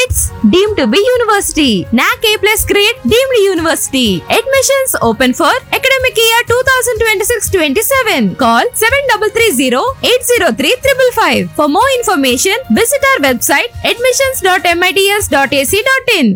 it's deem to be university NAAC A plus grade deemed university admissions open for academic year two thousand twenty six twenty seven call seven double three zero eight zero three triple five for more information visit our website admissions dot MITS dot AC dot in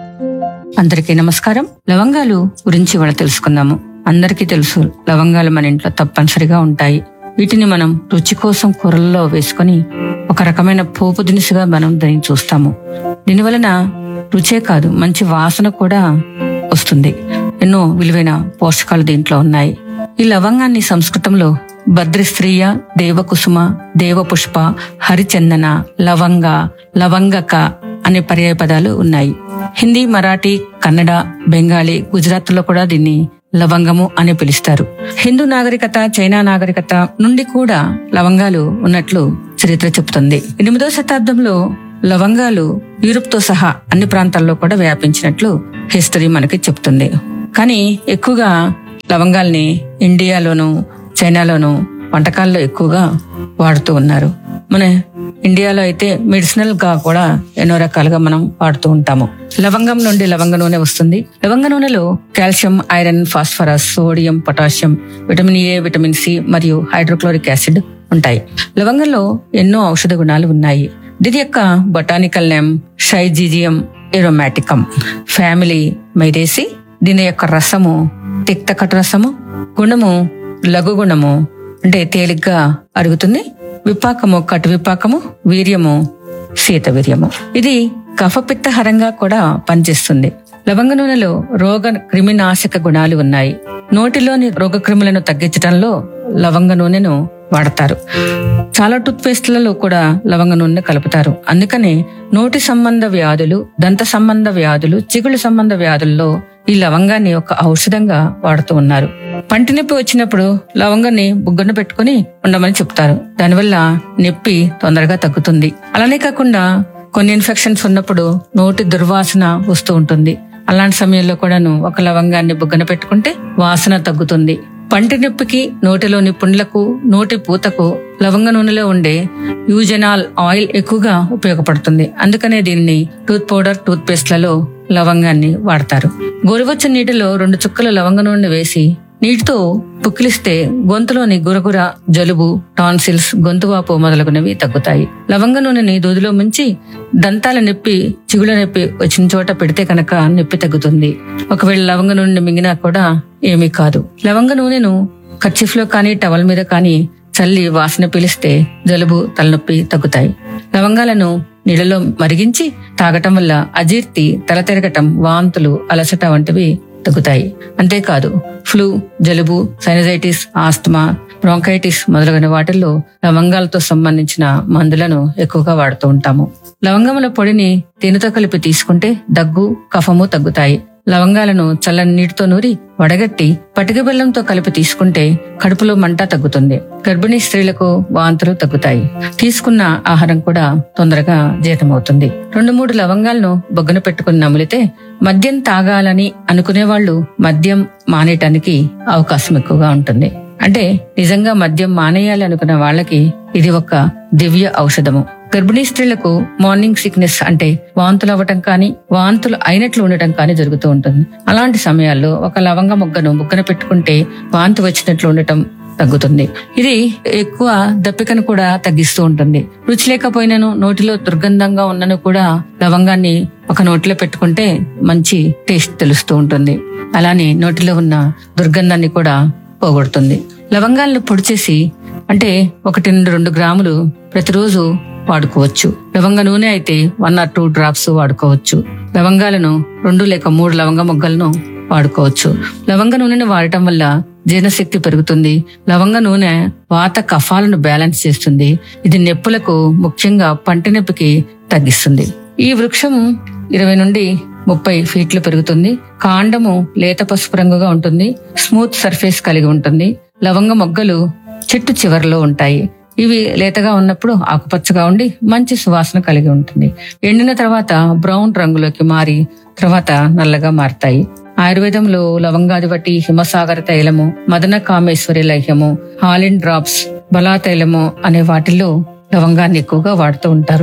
అందరికీ నమస్కారం లవంగాలు గురించి ఇవాళ తెలుసుకుందాము అందరికీ తెలుసు లవంగాలు మన ఇంట్లో తప్పనిసరిగా ఉంటాయి వీటిని మనం రుచి కోసం కూరల్లో వేసుకొని ఒక రకమైన పోపు దినుసుగా మనం దాన్ని చూస్తాము దీనివలన రుచే కాదు మంచి వాసన కూడా వస్తుంది ఎన్నో విలువైన పోషకాలు దీంట్లో ఉన్నాయి ఈ లవంగాన్ని సంస్కృతంలో భద్రస్త్రీయ దేవకుసుమ దేవపుష్ప హరిచందన లవంగ లవంగక అనే పర్యాయ పదాలు ఉన్నాయి హిందీ మరాఠీ కన్నడ బెంగాలీ గుజరాత్ లో కూడా దీన్ని లవంగము అని పిలుస్తారు హిందూ నాగరికత చైనా నాగరికత నుండి కూడా లవంగాలు ఉన్నట్లు చరిత్ర చెబుతుంది ఎనిమిదో శతాబ్దంలో లవంగాలు యూరోప్ తో సహా అన్ని ప్రాంతాల్లో కూడా వ్యాపించినట్లు హిస్టరీ మనకి చెప్తుంది కానీ ఎక్కువగా లవంగాల్ని ఇండియాలోను చైనాలోను వంటకాల్లో ఎక్కువగా వాడుతూ ఉన్నారు మన ఇండియాలో అయితే మెడిసినల్ గా కూడా ఎన్నో రకాలుగా మనం వాడుతూ ఉంటాము లవంగం నుండి లవంగ నూనె వస్తుంది లవంగ నూనెలో calcium iron phosphorus sodium potassium vitamin A vitamin C మరియు హైడ్రోక్లోరిక్ యాసిడ్ ఉంటాయి లవంగంలో ఎన్నో ఔషధ గుణాలు ఉన్నాయి దీని యొక్క botanical name syzygium aromaticum family Myrtaceae దీని యొక్క రసము తిక్తకట రసము గుణము లఘు గుణము అంటే తేలిగ్గా అరుగుతుంది విపాకము కటు విపాకము వీర్యము శీత వీర్యము ఇది కఫపిత్తహరంగా కూడా పనిచేస్తుంది లవంగ నూనెలో రోగ క్రిమినాశక గుణాలు ఉన్నాయి నోటిలోని రోగ క్రిములను తగ్గించడంలో లవంగ నూనెను వాడతారు చాలా టూత్ పేస్ట్లలో కూడా లవంగ నూనె కలుపుతారు అందుకనే నోటి సంబంధ వ్యాధులు దంత సంబంధ వ్యాధులు చిగుళ్ళు సంబంధ వ్యాధుల్లో ఈ లవంగాన్ని ఒక ఔషధంగా వాడుతూ ఉన్నారు పంటి నొప్పి వచ్చినప్పుడు లవంగాన్ని బుగ్గన పెట్టుకుని ఉండమని చెప్తారు దానివల్ల నొప్పి తొందరగా తగ్గుతుంది అలానే కాకుండా కొన్ని ఇన్ఫెక్షన్స్ ఉన్నప్పుడు నోటి దుర్వాసన వస్తూ ఉంటుంది అలాంటి సమయంలో కూడాను ఒక లవంగాన్ని బుగ్గన పెట్టుకుంటే వాసన తగ్గుతుంది పంటి నొప్పికి నోటిలోని పుండ్లకు నోటి పూతకు లవంగ నూనెలో ఉండే యూజెనాల్ ఆయిల్ ఎక్కువగా ఉపయోగపడుతుంది అందుకనే దీనిని టూత్ పౌడర్ టూత్ పేస్ట్లలో లవంగాన్ని వాడతారు గోరువెచ్చని నీటిలో రెండు చుక్కల లవంగ నూనె వేసి నీటితో పుక్కిలిస్తే గొంతులోని గురగుర జలుబు టాన్సిల్స్ గొంతువాపు మొదలగునవి తగ్గుతాయి లవంగ నూనెని దూదిలో ముంచి దంతాల నొప్పి చిగుళ్ళ నొప్పి వచ్చిన చోట పెడితే కనుక నొప్పి తగ్గుతుంది ఒకవేళ లవంగ నూనె మింగినా కూడా ఏమీ కాదు లవంగ నూనెను కర్చీఫ్ లో కానీ టవల్ మీద కానీ చల్లి వాసన పీలిస్తే జలుబు తలనొప్పి తగ్గుతాయి లవంగాలను నీళ్ళలో మరిగించి తాగటం వల్ల అజీర్తి తల తిరగటం వాంతులు అలసట వంటివి తగ్గుతాయి అంతేకాదు ఫ్లూ జలుబు సైనజైటిస్ ఆస్తమా బ్రాంకైటిస్ మొదలైన వాటిల్లో లవంగాలతో సంబంధించిన మందులను ఎక్కువగా వాడుతూ ఉంటాము లవంగముల పొడిని తేనెతో కలిపి తీసుకుంటే దగ్గు కఫము తగ్గుతాయి లవంగాలను చల్లని నీటితో నూరి వడగట్టి పటిక బెల్లంతో కలిపి తీసుకుంటే కడుపులో మంట తగ్గుతుంది గర్భిణీ స్త్రీలకు వాంతులు తగ్గుతాయి తీసుకున్న ఆహారం కూడా తొందరగా జీర్ణమవుతుంది రెండు మూడు లవంగాలను బొగ్గన పెట్టుకుని నమిలితే మద్యం తాగాలని అనుకునే వాళ్ళు మద్యం మానేయటానికి అవకాశం ఎక్కువగా ఉంటుంది అంటే నిజంగా మద్యం మానేయాలి అనుకున్న వాళ్ళకి ఇది ఒక దివ్య ఔషధము గర్భిణీ స్త్రీలకు మార్నింగ్ సిక్నెస్ అంటే వాంతులు అవ్వటం కానీ వాంతులు అయినట్లు ఉండటం కానీ జరుగుతూ ఉంటుంది అలాంటి సమయాల్లో ఒక లవంగ మొగ్గను ముగ్గన పెట్టుకుంటే వాంతి వచ్చినట్లు ఉండటం తగ్గుతుంది ఇది ఎక్కువ దప్పికను కూడా తగ్గిస్తూ ఉంటుంది రుచి లేకపోయినను నోటిలో దుర్గంధంగా ఉన్నను కూడా లవంగాన్ని ఒక నోటిలో పెట్టుకుంటే మంచి టేస్ట్ తెలుస్తూ ఉంటుంది అలానే నోటిలో ఉన్న దుర్గంధాన్ని కూడా పోగొడుతుంది లవంగాలను పొడి చేసి అంటే ఒకటి నుండి రెండు గ్రాములు ప్రతిరోజు వాడుకోవచ్చు లవంగ నూనె అయితే వన్ ఆర్ టూ డ్రాప్స్ వాడుకోవచ్చు లవంగాలను రెండు లేక మూడు లవంగ మొగ్గలను వాడుకోవచ్చు లవంగ నూనెను వాడటం వల్ల జీర్ణశక్తి పెరుగుతుంది లవంగ నూనె వాత కఫాలను బ్యాలెన్స్ చేస్తుంది ఇది నొప్పులకు ముఖ్యంగా పంటి నొప్పికి తగ్గిస్తుంది ఈ వృక్షం ఇరవై నుండి ముప్పై ఫీట్లు పెరుగుతుంది కాండము లేత పసుపు రంగుగా ఉంటుంది స్మూత్ సర్ఫేస్ కలిగి ఉంటుంది లవంగ మొగ్గలు చెట్టు చివరిలో ఉంటాయి ఇవి లేతగా ఉన్నప్పుడు ఆకుపచ్చగా ఉండి మంచి సువాసన కలిగి ఉంటుంది ఎండిన తర్వాత బ్రౌన్ రంగులోకి మారి తర్వాత నల్లగా మారతాయి ఆయుర్వేదంలో లవంగాదివటి హిమసాగర తైలము మదన కామేశ్వరి లహ్యము హాలిన్ డ్రాప్స్ బలా తైలము అనే వాటిల్లో లవంగాన్ని ఎక్కువగా వాడుతూ ఉంటారు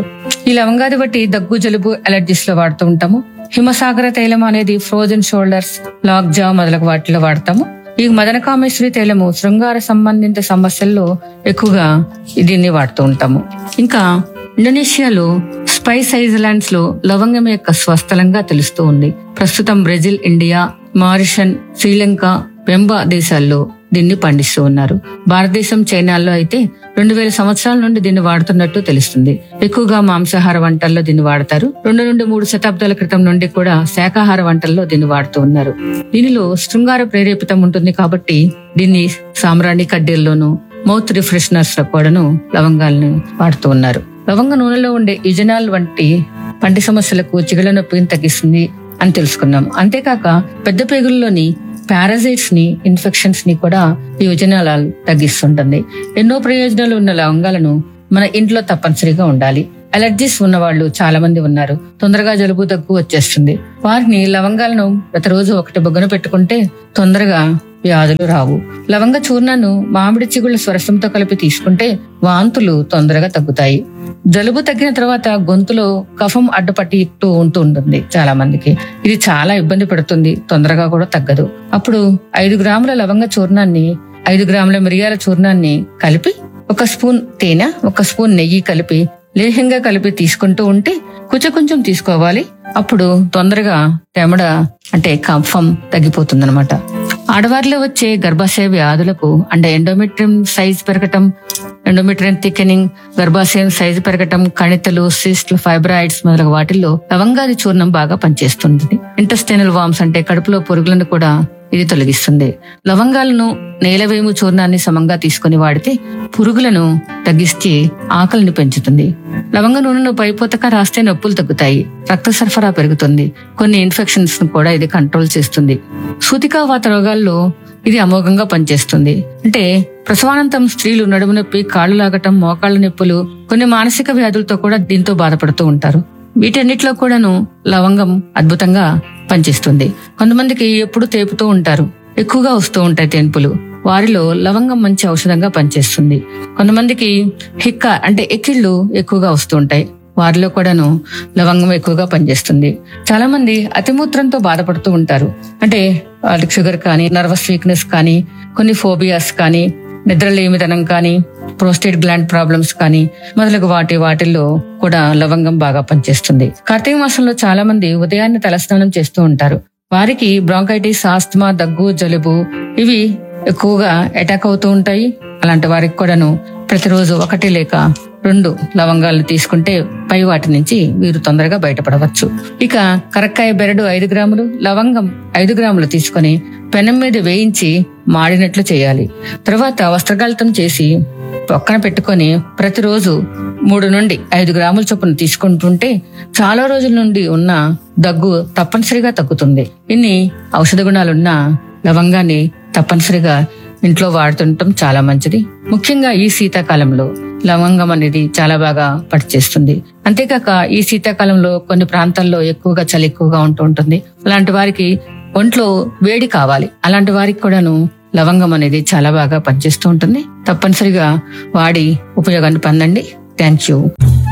ఈ లవంగాది బట్టి దగ్గు జలుబు అలర్జీస్ లో వాడుతూ ఉంటాము హిమసాగర తైలం అనేది ఫ్రోజన్ షోల్డర్స్ లాక్ జా మొదలగు వాటిలో వాడతాము ఈ మదనకామేశ్వరి తైలము శృంగార సంబంధిత సమస్యల్లో ఎక్కువగా దీన్ని వాడుతూ ఉంటాము ఇంకా ఇండోనేషియాలో స్పైస్ ఐలాండ్స్ లో లవంగం యొక్క స్వస్థలంగా తెలుస్తూ ఉంది ప్రస్తుతం Brazil India Mauritius Sri Lanka Pemba దేశాల్లో దీన్ని పండిస్తూ ఉన్నారు భారతదేశం చైనాల్లో అయితే రెండు వేల సంవత్సరాల నుండి దీన్ని వాడుతున్నట్టు తెలుస్తుంది ఎక్కువగా మాంసాహార వంటల్లో దీన్ని వాడతారు రెండు నుండి మూడు శతాబ్దాల క్రితం నుండి కూడా శాకాహార వంటల్లో దీన్ని వాడుతూ ఉన్నారు దీనిలో శృంగార ప్రేరేపితం ఉంటుంది కాబట్టి దీన్ని సామ్రాణి కడ్డీల్లోనూ మౌత్ రిఫ్రెషనర్స్ లో కూడాను లవంగాలను వాడుతూ ఉన్నారు లవంగ నూనెలో ఉండే యుజనాల్ వంటి పంటి సమస్యలకు చిగుళ్ళ నొప్పిని తగ్గిస్తుంది అని తెలుసుకున్నాం అంతేకాక పెద్ద పేగుల్లోని పారాసైట్స్ ని ఇన్ఫెక్షన్స్ ని కూడా ఈ యుజనాలు తగ్గిస్తుంటుంది ఎన్నో ప్రయోజనాలు ఉన్న లవంగాలను మన ఇంట్లో తప్పనిసరిగా ఉండాలి అలర్జీస్ ఉన్న వాళ్ళు చాలా మంది ఉన్నారు తొందరగా జలుబు దగ్గు వచ్చేస్తుంది వారిని లవంగాలను ప్రతిరోజు ఒకటి బొగ్గన పెట్టుకుంటే తొందరగా వ్యాధులు రావు లవంగ చూర్ణాన్ని మామిడి చిగుళ్ళ స్వరసంతో కలిపి తీసుకుంటే వాంతులు తొందరగా తగ్గుతాయి జలుబు తగ్గిన తర్వాత గొంతులో కఫం అడ్డుపట్టిట్టు ఉంటూ ఉంటుంది చాలా మందికి ఇది చాలా ఇబ్బంది పెడుతుంది తొందరగా కూడా తగ్గదు అప్పుడు ఐదు గ్రాముల లవంగ చూర్ణాన్ని ఐదు గ్రాముల మిరియాల చూర్ణాన్ని కలిపి ఒక స్పూన్ తేనె ఒక స్పూన్ నెయ్యి కలిపి లేహంగా కలిపి తీసుకుంటూ ఉంటే కొంచెం కొంచెం తీసుకోవాలి అప్పుడు తొందరగా తెమడ అంటే కఫం తగ్గిపోతుందన్నమాట ఆడవారిలో వచ్చే గర్భాశయ వ్యాధులకు అంటే ఎండోమెట్రియం సైజ్ పెరగటం ఎండోమెట్రియం థికెనింగ్ గర్భాశయం సైజు పెరగటం కణితలు సిస్ట్లు ఫైబ్రాయిడ్స్ మొదలగు వాటిల్లో లవంగాది చూర్ణం బాగా పనిచేస్తుంది ఇంటెస్టైనల్ వామ్స్ అంటే కడుపులో పురుగులను కూడా ఇది తొలగిస్తుంది లవంగాలను నేలవేము చూర్ణాన్ని సమంగా తీసుకుని వాడితే పురుగులను తగ్గిస్తే ఆకలిని పెంచుతుంది లవంగ నూనెను పైపోతక రాస్తే నొప్పులు తగ్గుతాయి రక్త సరఫరా పెరుగుతుంది కొన్ని ఇన్ఫెక్షన్స్ ను కూడా ఇది కంట్రోల్ చేస్తుంది సూతికావాత రోగాల్లో ఇది అమోఘంగా పనిచేస్తుంది అంటే ప్రసవానంతం స్త్రీలు నడుము నొప్పి కాళ్ళు లాగటం మోకాళ్ళ నొప్పులు కొన్ని మానసిక వ్యాధులతో కూడా దీంతో బాధపడుతూ ఉంటారు వీటన్నిటిలో కూడాను లవంగం అద్భుతంగా పనిచేస్తుంది కొంతమందికి ఎప్పుడు తేపుతూ ఉంటారు ఎక్కువగా వస్తూ ఉంటాయి తేన్పులు వారిలో లవంగం మంచి ఔషధంగా పనిచేస్తుంది కొంతమందికి హిక్క అంటే ఎక్కిళ్ళు ఎక్కువగా వస్తూ ఉంటాయి వారిలో కూడాను లవంగం ఎక్కువగా పనిచేస్తుంది చాలా మంది అతిమూత్రంతో బాధపడుతూ ఉంటారు అంటే వాళ్ళకి షుగర్ కానీ నర్వస్ వీక్నెస్ కానీ కొన్ని ఫోబియాస్ కానీ నిద్రలేమితనం కానీ ప్రోస్టేట్ గ్లాండ్ ప్రాబ్లమ్స్ కానీ మొదలగు వాటి వాటిల్లో కూడా లవంగం బాగా పనిచేస్తుంది కార్తీక మాసంలో చాలా మంది ఉదయాన్నే తలస్నానం చేస్తూ ఉంటారు వారికి బ్రాంకైటిస్ ఆస్తమా దగ్గు జలుబు ఇవి ఎక్కువగా అటాక్ అవుతూ ఉంటాయి అలాంటి వారికి కూడాను ప్రతిరోజు ఒకటి లేక రెండు లవంగాలు తీసుకుంటే పై వాటి నుంచి వీరు తొందరగా బయటపడవచ్చు ఇక కరక్కాయ బెరడు ఐదు గ్రాములు లవంగం ఐదు గ్రాములు తీసుకొని పెనం మీద వేయించి మాడినట్లు చేయాలి తర్వాత వస్త్రగాలితం చేసి పక్కన పెట్టుకొని ప్రతిరోజు మూడు నుండి ఐదు గ్రాముల చొప్పున తీసుకుంటుంటే చాలా రోజుల నుండి ఉన్న దగ్గు తప్పనిసరిగా తగ్గుతుంది ఇన్ని ఔషధ గుణాలున్న లవంగాన్ని తప్పనిసరిగా ఇంట్లో వాడుతుండటం చాలా మంచిది ముఖ్యంగా ఈ శీతాకాలంలో లవంగం అనేది చాలా బాగా పనిచేస్తుంది అంతేకాక ఈ శీతాకాలంలో కొన్ని ప్రాంతాల్లో ఎక్కువగా చలి ఎక్కువగా ఉంటూ ఉంటుంది అలాంటి వారికి ఒంట్లో వేడి కావాలి అలాంటి వారికి కూడాను లవంగం అనేది చాలా బాగా పనిచేస్తూ ఉంటుంది తప్పనిసరిగా వాడి ఉపయోగాన్ని పొందండి థ్యాంక్ యూ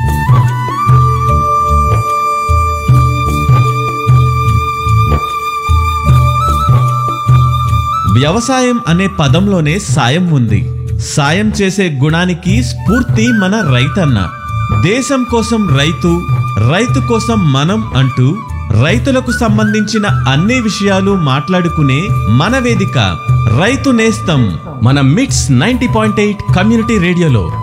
వ్యవసాయం అనే పదంలోనే సాయం ఉంది సాయం చేసే గుణానికి స్ఫూర్తి మన రైతన్న దేశం కోసం రైతు రైతు కోసం మనం అంటూ రైతులకు సంబంధించిన అన్ని విషయాలు మాట్లాడుకునే మన వేదిక రైతు నేస్తం మన మిట్స్ నైంటీ పాయింట్ ఎయిట్ కమ్యూనిటీ రేడియోలో